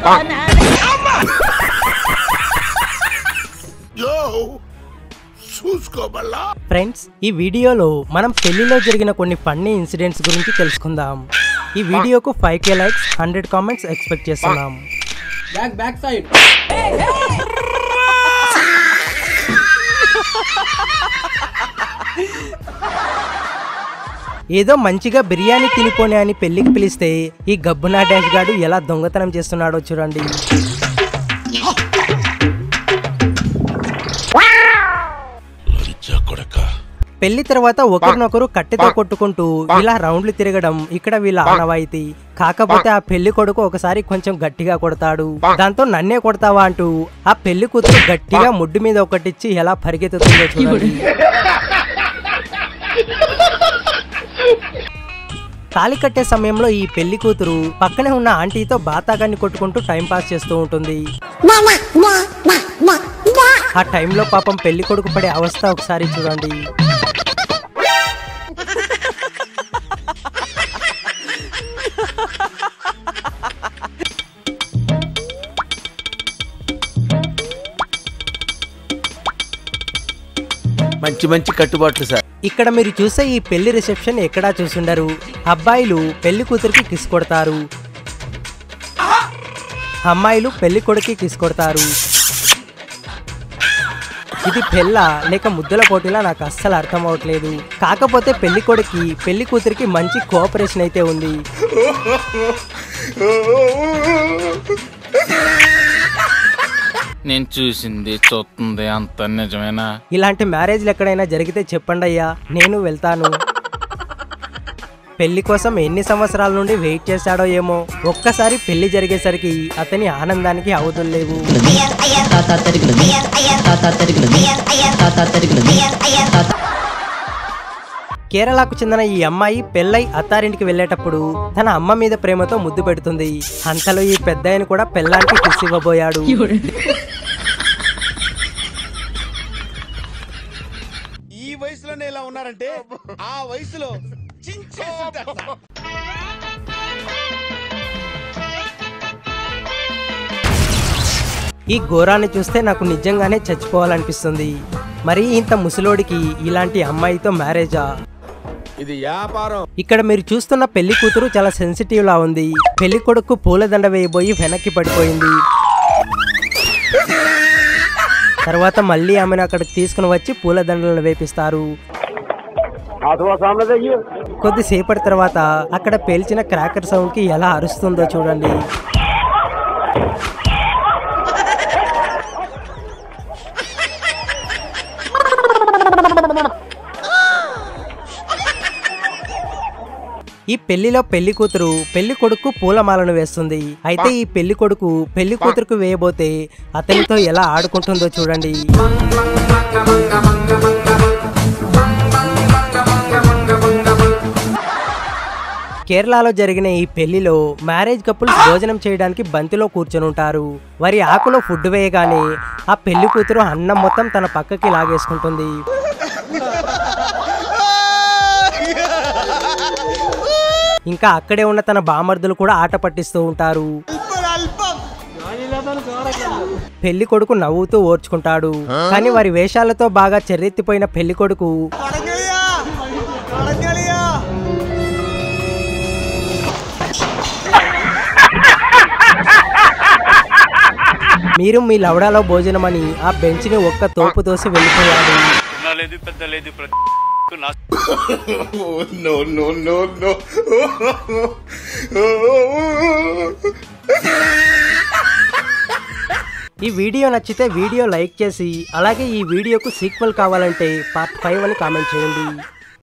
Friends ఈ వీడియోలో మనం పెళ్లిలో జరిగిన కొన్ని ఫన్నీ ఇన్సిడెంట్స్ గురించి తెలుసుకుందాం ఈ వీడియోకు five K likes hundred comments expect చేస్తున్నాం బ్యాక్ బ్యాక్ సైడ్ ఏదో మంచిగా బిర్యానీ తినిపోనే అని పెళ్లికి పిలిస్తే ఈ గబ్బునా డాష్ గాడు ఎలా దొంగతనం చేస్తున్నాడో చూడండి పెళ్లి తర్వాత ఒకరినొకరు కట్టెతో కొట్టుకుంటూ ఇలా రౌండ్లు తిరగడం ఇక్కడ వీళ్ళ ఆనవాయితీ కాకపోతే ఆ పెళ్లి కొడుకు ఒకసారి కొంచెం గట్టిగా కొడతాడు దాంతో నన్నే కొడతావా అంటూ ఆ పెళ్లి కూతురు గట్టిగా ముడ్డు మీద ఒకటిచ్చి ఎలా పరిగెత్తుతుందో చూడండి తాళి కట్టే సమయంలో ఈ పెళ్లి కూతురు పక్కనే ఉన్న ఆంటీతో బాతాగాన్ని కొట్టుకుంటూ టైం పాస్ చేస్తూ ఉంటుంది ఆ టైంలో పాపం పెళ్లి కొడుకు పడే అవస్థ ఒకసారి చూడండి మంచి మంచి కట్టుబాట్లు సార్ ఇక్కడ మీరు చూసే ఈ పెళ్లి రిసెప్షన్ ఎక్కడా చూసుండరు అబ్బాయిలు పెళ్లి కూతురికి కిస్ కొడతారు అమ్మాయిలు పెళ్లి కొడుకి కిస్ కొడతారు ఇది పెళ్ళ లేక ముద్దుల పోటీలా నాకు అస్సలు అర్థం అవట్లేదు కాకపోతే పెళ్లి కొడుకి పెళ్లి కూతురికి మంచి కోఆపరేషన్ అయితే ఉంది నేను చూసింది చూస్తుంది అంత నిజమేనా ఇలాంటి మ్యారేజ్లు ఎక్కడైనా జరిగితే చెప్పండి అయ్యా నేను వెళ్తాను పెళ్లి కోసం ఎన్ని సంవత్సరాల నుండి వెయిట్ చేశాడో ఏమో ఒక్కసారి పెళ్లి జరిగేసరికి అతని ఆనందానికి అవధులు లేవు కేరళకు చెందిన ఈ అమ్మాయి పెళ్ళై అత్తారింటికి వెళ్ళేటప్పుడు తన అమ్మ మీద ప్రేమతో ముద్దు పెడుతుంది అంతలో ఈ పెద్దాయన కూడా పెళ్ళానికి కిస్ ఇవ్వబోయాడు ఈ వయసులోనే ఇలా ఉన్నారంటే ఆ వయసులో చించేసి ఉంటారు సార్. ఈ ఘోరాన్ని చూస్తే నాకు నిజంగానే చచ్చిపోవాలనిపిస్తుంది మరి ఇంత ముసలోడికి ఇలాంటి అమ్మాయితో మ్యారేజా ఇది వ్యాపారం ఇక్కడ మీరు చూస్తున్న పెళ్లి కూతురు చాలా సెన్సిటివ్ లా ఉంది పెళ్లి కొడుకు పూలదండ వేయబోయి వెనక్కి పడిపోయింది తర్వాత మళ్ళీ ఆమెను అక్కడికి తీసుకుని వచ్చి పూలదండలను వేపిస్తారు కొద్దిసేపటి తర్వాత అక్కడ పేల్చిన క్రాకర్ సౌండ్ కి ఎలా అరుస్తుందో చూడండి ఈ పెళ్లిలో పెళ్లి కూతురు పెళ్లి కొడుకు పూలమాలను వేస్తుంది అయితే ఈ పెళ్లి కొడుకు పెళ్లి కూతురుకు వేయబోతే అతనితో ఎలా ఆడుకుంటుందో చూడండి కేరళలో జరిగిన ఈ పెళ్లిలో మ్యారేజ్ కపుల్స్ భోజనం చేయడానికి బంతిలో కూర్చొని ఉంటారు వారి ఆకులో ఫుడ్ వేయగానే ఆ పెళ్లి కూతురు అన్నం మొత్తం తన పక్కకి లాగేసుకుంటుంది ఇంకా అక్కడే ఉన్న తన బామర్దులు కూడా ఆట పట్టిస్తూ ఉంటారు పెళ్లి కొడుకు నవ్వుతూ ఓర్చుకుంటాడు కానీ వారి వేషాలతో బాగా చెర్రెత్తిపోయిన పెళ్లి కొడుకు మీరు మీ లవడాలో భోజనమని ఆ బెంచ్ ని ఒక్క తోపు తోసి వెళ్ళిపోయాడు లేదు పెద్ద లేదు No, no, no, no. ఈ వీడియో నచ్చితే వీడియో లైక్ చేసి అలాగే ఈ వీడియోకు సీక్వెల్ కావాలంటే పార్ట్ ఫైవ్ అని కామెంట్ చేయండి